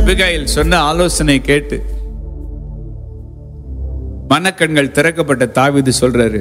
Abigail சொன்ன ஆலோசனை கேட்டு மனக்கண்கள் திறக்கப்பட்ட தாவீது சொல்றாரு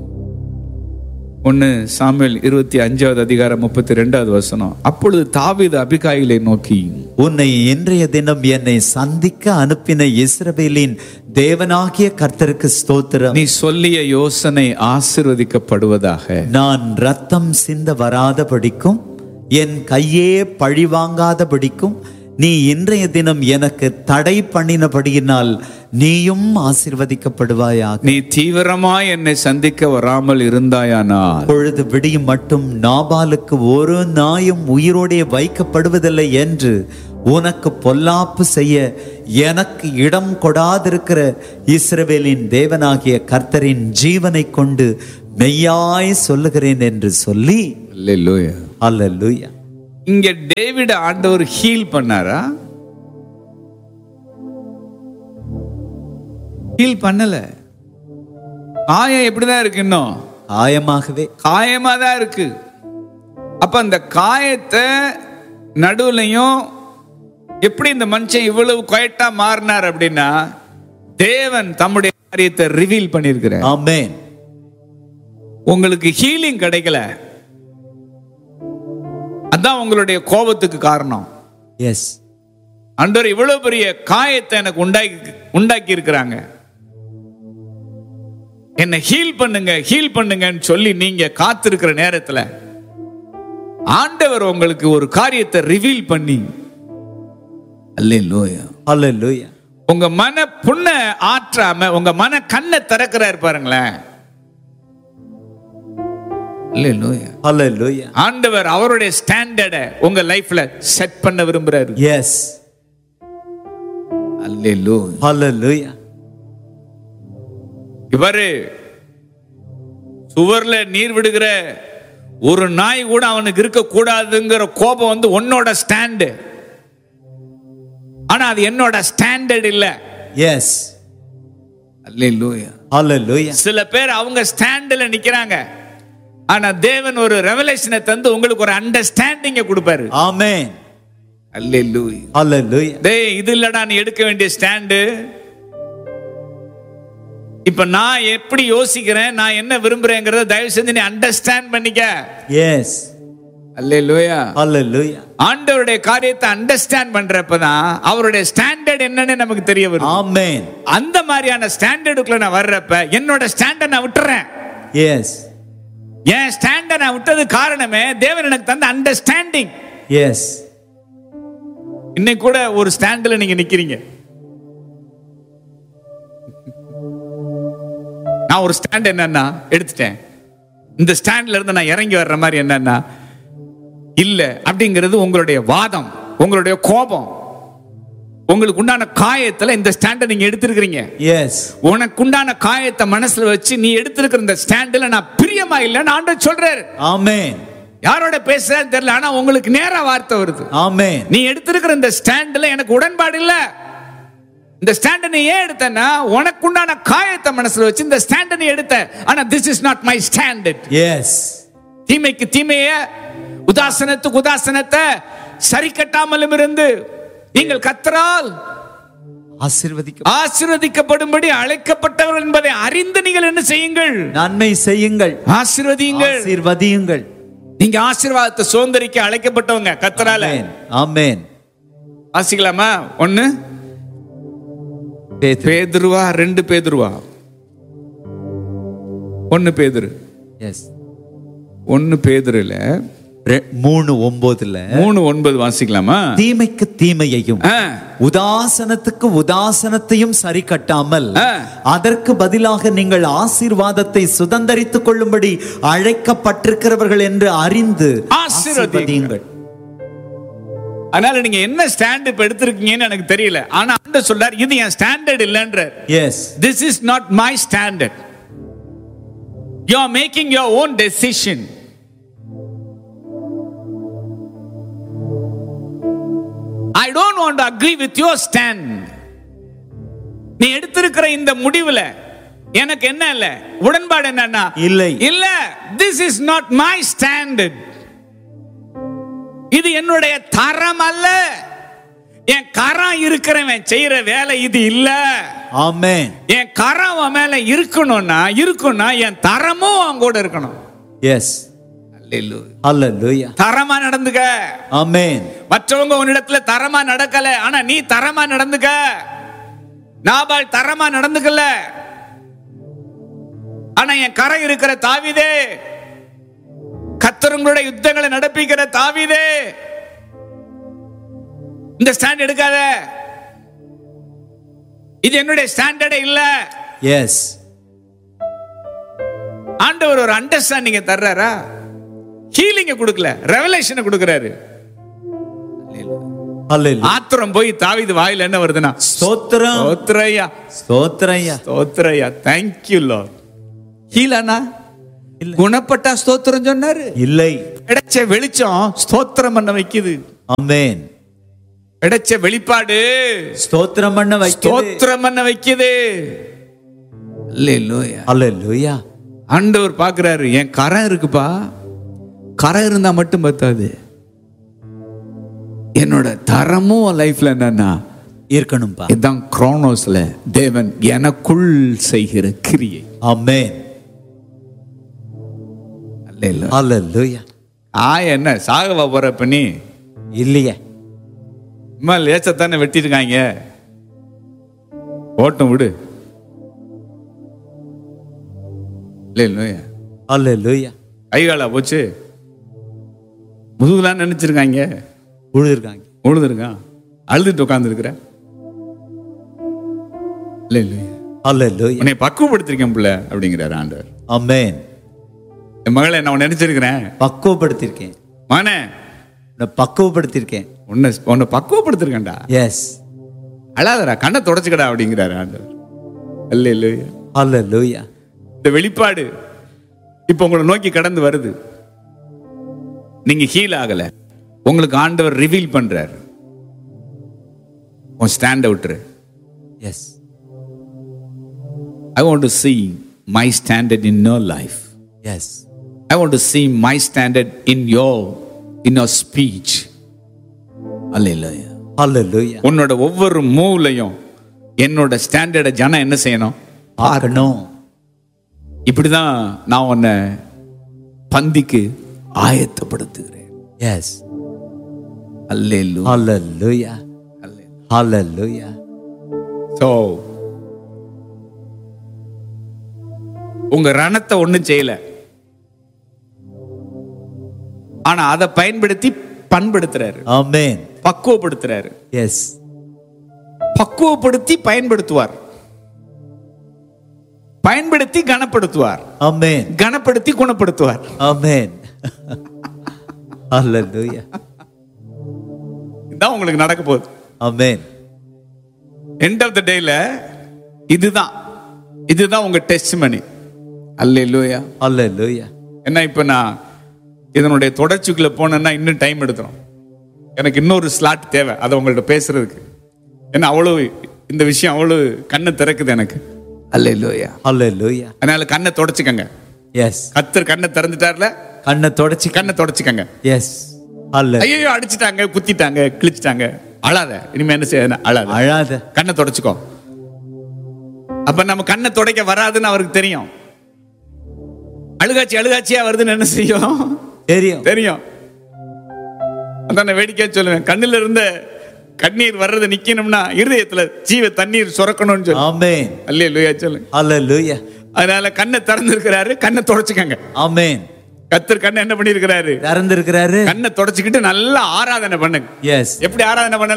ஒன்னு சாமுவேல் இருபத்தி அஞ்சாவது அதிகாரம் முப்பத்தி ரெண்டாவது வசனம் அப்பொழுது தாவீது அபிகாயிலை நோக்கி உன்னை இன்றைய தினம் என்னை சந்திக்க அனுப்பின இஸ்ரவேலின் தேவனாகிய கர்த்தருக்கு ஸ்தோத்திரம் நீ சொல்லிய யோசனை ஆசிர்வதிக்கப்படுவதாக நான் ரத்தம் சிந்த வராதபடிக்கும் என் கையே பழி வாங்காதபடிக்கும் நீ இன்றைய தினம் எனக்கு தடை பண்ணினபடியினால் நீயும் ஆசிர்வதிக்கப்படுவாயாக நீ தீவிரமாய் என்னை சந்திக்க வராமல் இருந்தாயானால் பொழுது விடியும் மட்டும் நாபாலுக்கு ஒரு நாயும் உயிரோடே வைக்கப்படுவதில்லை என்று உனக்கு பொல்லாப்பு செய்ய எனக்கு இடம் கொடாதிருக்கிற இஸ்ரவேலின் தேவனாகிய கர்த்தரின் ஜீவனை கொண்டு மெய்யாய் சொல்லுகிறேன் என்று சொல்லி அல்லேலூயா அல்லேலூயா இங்க டேவிட் ஆண்டவர் ஹீல் பண்ணாரா ஹீல் பண்ணல காயம் எப்படிதான் இருக்கு இன்னும் ஆயமாகவே காயமா தான் இருக்கு அப்ப அந்த காயத்தை நடுவுலையும் எப்படி இந்த மனுஷன் இவ்வளவு குயட்டா மாறினார் அப்படின்னா தேவன் தம்முடைய காரியத்தை ரிவீல் பண்ணியிருக்கிறார் ஆமென் உங்களுக்கு ஹீலிங் கிடைக்கல அதான் உங்களுடைய கோபத்துக்கு காரணம் எஸ் ஆண்டவர் இவ்வளவு பெரிய காயத்தை எனக்கு உண்டாக்கி உண்டாக்கி இருக்கிறாங்க என்ன ஹீல் பண்ணுங்க ஹீல் பண்ணுங்கன்னு சொல்லி நீங்க காத்திருக்கிற நேரத்துல ஆண்டவர் உங்களுக்கு ஒரு காரியத்தை ரிவீல் பண்ணி அல்லேலூயா அல்லேலூயா உங்க மன புண்ண ஆற்றாம உங்க மன கண்ணை திறக்கிறாரு பாருங்களேன் அல்லேலூயா அல்லேலூயா ஆண்டவர் அவருடைய ஸ்டாண்டர்டை உங்க லைஃப்ல செட் பண்ண விரும்புறாரு எஸ் அல்லேலூயா அல்லேலூயா இவரு சுவர்ல நீர் விடுகிற ஒரு நாய் கூட அவனுக்கு இருக்க கூடாதுங்கிற கோபம் வந்து உன்னோட ஸ்டாண்டு ஆனா அது என்னோட ஸ்டாண்டர்ட் இல்ல எஸ் அல்லேலூயா அல்லேலூயா சில பேர் அவங்க ஸ்டாண்டில் நிக்கிறாங்க ஆனா தேவன் ஒரு ரெவலேஷனை தந்து உங்களுக்கு ஒரு அண்டர்ஸ்டாண்டிங்க கொடுப்பாரு ஆமென் அல்லேலூயா அல்லேலூயா டேய் இது இல்லடா நீ எடுக்க வேண்டிய ஸ்டாண்டு இப்ப நான் எப்படி யோசிக்கிறேன் நான் என்ன விரும்புறேங்கிறத தயவு செஞ்சு நீ அண்டர்ஸ்டாண்ட் பண்ணிக்க எஸ் அல்லேலூயா அல்லேலூயா ஆண்டவருடைய காரியத்தை அண்டர்ஸ்டாண்ட் பண்றப்பதான் அவருடைய ஸ்டாண்டர்ட் என்னன்னு நமக்கு தெரிய வரும் ஆமென் அந்த மாதிரியான ஸ்டாண்டர்டுக்குள்ள நான் வர்றப்ப என்னோட ஸ்டாண்டர்ட் நான் விட்டுறேன் எஸ் என் ஸ்டாண்டர்ட் நான் விட்டது காரணமே தேவன் எனக்கு தந்த அண்டர்ஸ்டாண்டிங் எஸ் இன்னைக்கு கூட ஒரு ஸ்டாண்டில் நீங்க நிக்கிறீங்க நான் ஒரு ஸ்டாண்ட் என்னன்னா எடுத்துட்டேன் இந்த ஸ்டாண்ட்ல இருந்து நான் இறங்கி வர்ற மாதிரி என்னன்னா இல்ல அப்படிங்கிறது உங்களுடைய வாதம் உங்களுடைய கோபம் உங்களுக்கு உண்டான காயத்துல இந்த ஸ்டாண்டை நீங்க எடுத்திருக்கிறீங்க எஸ் உனக்கு உண்டான காயத்தை மனசுல வச்சு நீ எடுத்திருக்கிற இந்த ஸ்டாண்டில் நான் பிரியமா இல்லைன்னு ஆண்டவர் சொல்றாரு ஆமென் யாரோட பேசுறான்னு தெரியல ஆனா உங்களுக்கு நேரா வார்த்தை வருது ஆமென் நீ எடுத்திருக்கிற இந்த ஸ்டாண்ட்ல எனக்கு உடன்பாடு இல்ல இந்த ஸ்டாண்ட் நீ ஏன் எடுத்தனா உனக்கு உண்டான காயத்தை மனசுல வச்சு இந்த ஸ்டாண்ட் நீ எடுத்த ஆனா this is not my standard yes தீமைக்கு தீமைய உதாசனத்துக்கு உதாசனத்தை சரி கட்டாமலும் இருந்து நீங்கள் கத்தரால் ஆசீர்வதிக்க ஆசீர்வதிக்கப்படும்படி அழைக்கப்பட்டவர் என்பதை அறிந்து நீங்கள் என்ன செய்யுங்கள் நன்மை செய்யுங்கள் ஆசீர்வதியுங்கள் ஆசீர்வதியுங்கள் நீங்க ஆசீர்வாதத்தை சுதந்திரிக்க அழைக்கப்பட்டவங்க கத்தரால ஆமென் ஆமென் வாசிக்கலாமா ஒண்ணு பேதுரு பேதுருவா ரெண்டு பேதுருவா ஒன்னு பேதுரு எஸ் ஒன்னு பேதுருல மூணு ஒன்பதுல மூணு ஒன்பது வாசிக்கலாமா தீமைக்கு தீமையையும் ஆ, உதாசனத்துக்கு உதாசனத்தையும் சரி கட்டாமல் ஆ. அதற்கு பதிலாக நீங்கள் ஆசீர்வாதத்தை சுதந்தரித்துக் கொள்ளும்படி அழைக்கப்பட்டிருக்கிறவர்கள் என்று அறிந்து ஆசீர்வதியுங்கள். அதனால நீங்க என்ன ஸ்டாண்ட் இப்ப எடுத்திருக்கீங்கன்னு எனக்கு தெரியல ஆனா அந்த சொல்றார் இது என் ஸ்டாண்டர்ட் இல்லைன்ற yes this is not my standard you are making your own decision I don't want agree with your stand நீ எடுத்திருக்கிற இந்த முடிவுல எனக்கு என்ன இல்ல உடன்பாடு என்னன்னா இல்லை. இல்ல this is not my standard இது என்னுடைய தரம் அல்ல என் கரம் இருக்கிறவன் செய்யற வேலை இது இல்ல ஆமென் என் கரம் அவன் மேல இருக்கணும்னா இருக்கும்னா என் தரமும் அவன் கூட இருக்கணும் எஸ் அல்லேலூயா. ஹalleluya தரமா நடந்துக்க ஆமென் மற்றவங்க உன்னிடத்துல தரமா நடக்கல ஆனா நீ தரமா நடந்துக்க நாபால் தரமா நடந்துக்கல ஆனா என் கரை இருக்கிற தாவிதே கத்தருங்களோட யுத்தங்களை நடப்பிக்கிற தாவிதே இந்த ஸ்டாண்ட் எடுக்காத இது என்னுடைய ஸ்டாண்டர்டே இல்ல எஸ் ஆண்டவர் ஒரு அண்டர்ஸ்டாண்டிங்க தர்றாரா ஹீலிங்க கொடுக்கல ரெவலேஷனை கொடுக்கறாரு ஹalleluya ஆத்திரம் போய் தாவிது வாயில என்ன வருதுன்னா ஸ்தோத்திரம் ஸ்தோத்திரையா ஸ்தோத்திரம்யா ஸ்தோத்திரையா தேங்க்யூ லார்ட் ஹீலானா குணப்பட்டா ஸ்தோத்திரம் சொன்னாரு இல்லை கிடைச்ச வெளிச்சம் ஸ்தோத்திரம் பண்ண வைக்குது ஆமென் கிடைச்ச வெளிப்பாடு ஸ்தோத்திரம் பண்ண வைக்கிறது ஸ்தோத்திரம் பண்ண வைக்குது அல்லேலூயா ஹalleluya ஆண்டவர் பார்க்கறாரு என் கரம் இருக்குப்பா கரம் இருந்தா மட்டும் பத்தாது என்னோட தரமும் லைஃப்ல என்னன்னா இருக்கணும்பா இதுதான் குரோனோஸ்ல தேவன் எனக்குள் செய்கிற கிரியை ஆமென் அல்லேலூயா ஹalleluya ஆ என்ன சாகவா போற பண்ணி இல்லையே இம்மா லேசத்தானே வெட்டிருக்காங்க ஓட்டம் விடு இல்லையா ஹalleluya கைகாலா போச்சு முதுகுலாம் நினைச்சிருக்காங்க உழுதுருக்காங்க உழுதுருக்கான் அழுதுட்டு உட்காந்துருக்குற இல்லை இல்லையா ஹalleluya உன்னை பக்குவப்படுத்திருக்கேன் பிள்ளை அப்படிங்கிறாரு ஆண்டவர் ஆமென் என் மகளை நான் உன்னை நினைச்சிருக்கிறேன் பக்குவப்படுத்திருக்கேன் மகனே உன்னை பக்குவப்படுத்திருக்கேன் உன்னை உன்னை பக்குவப்படுத்திருக்கேன்டா எஸ் அழாதடா கண்ணை தொடச்சுக்கடா அப்படிங்கிறாரு ஆண்டவர் இல்லை இல்லையா ஹalleluya இந்த வெளிப்பாடு இப்போ உங்களை நோக்கி கடந்து வருது நீங்க ஹீல் ஆகல உங்களுக்கு ஆண்டவர் ரிவீல் பண்றாரு உன் ஸ்டாண்ட் அவுட்ரு yes I want to see my standard in your life yes I want to see my standard in your in your speech அல்லையா ஹalleluya உன்னோட ஒவ்வொரு மூவ்லையும் என்னோட ஸ்டாண்டர்டை ஜனம் என்ன செய்யணும் பார்க்கணும் இப்படிதான் நான் உன்னை பந்திக்கு ஆயத்தப்படுத்துகிறேன் எஸ் அல்லேலூ ஹalleluya ஹalleluya ஸோ உங்க ரணத்தை ஒண்ணும் செய்யல ஆனா அதை பயன்படுத்தி பண்படுத்துறாரு ஆமென் பக்குவப்படுத்துறாரு எஸ் பக்குவப்படுத்தி பயன்படுத்துவார் பயன்படுத்தி கனப்படுத்துவார் ஆமென் கனப்படுத்தி குணப்படுத்துவார் ஆமென் ஹalleluya இதுதான் உங்களுக்கு நடக்க போகுது ஆமென் எண்ட் ஆஃப் த டேல இதுதான் இதுதான் உங்க டெஸ்ட் மணி அல்லேலூயா ஹalleluya என்ன இப்போ நான் இதனுடைய தொடர்ச்சிக்குள்ள போனேன்னா இன்னும் டைம் எடுத்துரும் எனக்கு இன்னொரு ஸ்லாட் தேவை அதை உங்கள்ட்ட பேசுறதுக்கு ஏன்னா அவ்வளவு இந்த விஷயம் அவ்வளவு கண்ணை திறக்குது எனக்கு அல்லேலூயா ஹalleluya அதனால கண்ணை தொடச்சுக்கங்க எஸ் கத்தர் கண்ணை திறந்துட்டார்ல கண்ணை தொடச்சி கண்ணை தொடச்சுக்கங்க எஸ் ஹalleluya ஐயோ அடிச்சிட்டாங்க குத்திட்டாங்க கிழிச்சிட்டாங்க அழாத இனிமே என்ன செய்ய அழாத அழாத கண்ணை தொடச்சுக்கோ அப்ப நம்ம கண்ணை துடைக்க வராதுன்னு அவருக்கு தெரியும் அழுகாச்சி அழுகாச்சியா வருதுன்னு என்ன செய்யும் தெரியும் தெரியும் அதான் நான் வேடிக்கையா சொல்லுவேன் கண்ணுல இருந்த கண்ணீர் வர்றது நிக்கணும்னா இருதயத்துல ஜீவ தண்ணீர் சுரக்கணும்னு சொல்லு ஆமென் அல்லே லூயா சொல்லுங்க ஹalleluya அதனால கண்ணை திறந்திருக்கிறாரு கண்ணை தொடச்சுக்கங்க ஆமென் கத்தர் கண்ணை என்ன பண்ணியிருக்கிறாரு திறந்திருக்கிறாரு கண்ணை தொடச்சுக்கிட்டு நல்லா ஆராதனை பண்ணுங்க எஸ் எப்படி ஆராதனை பண்ணலாம்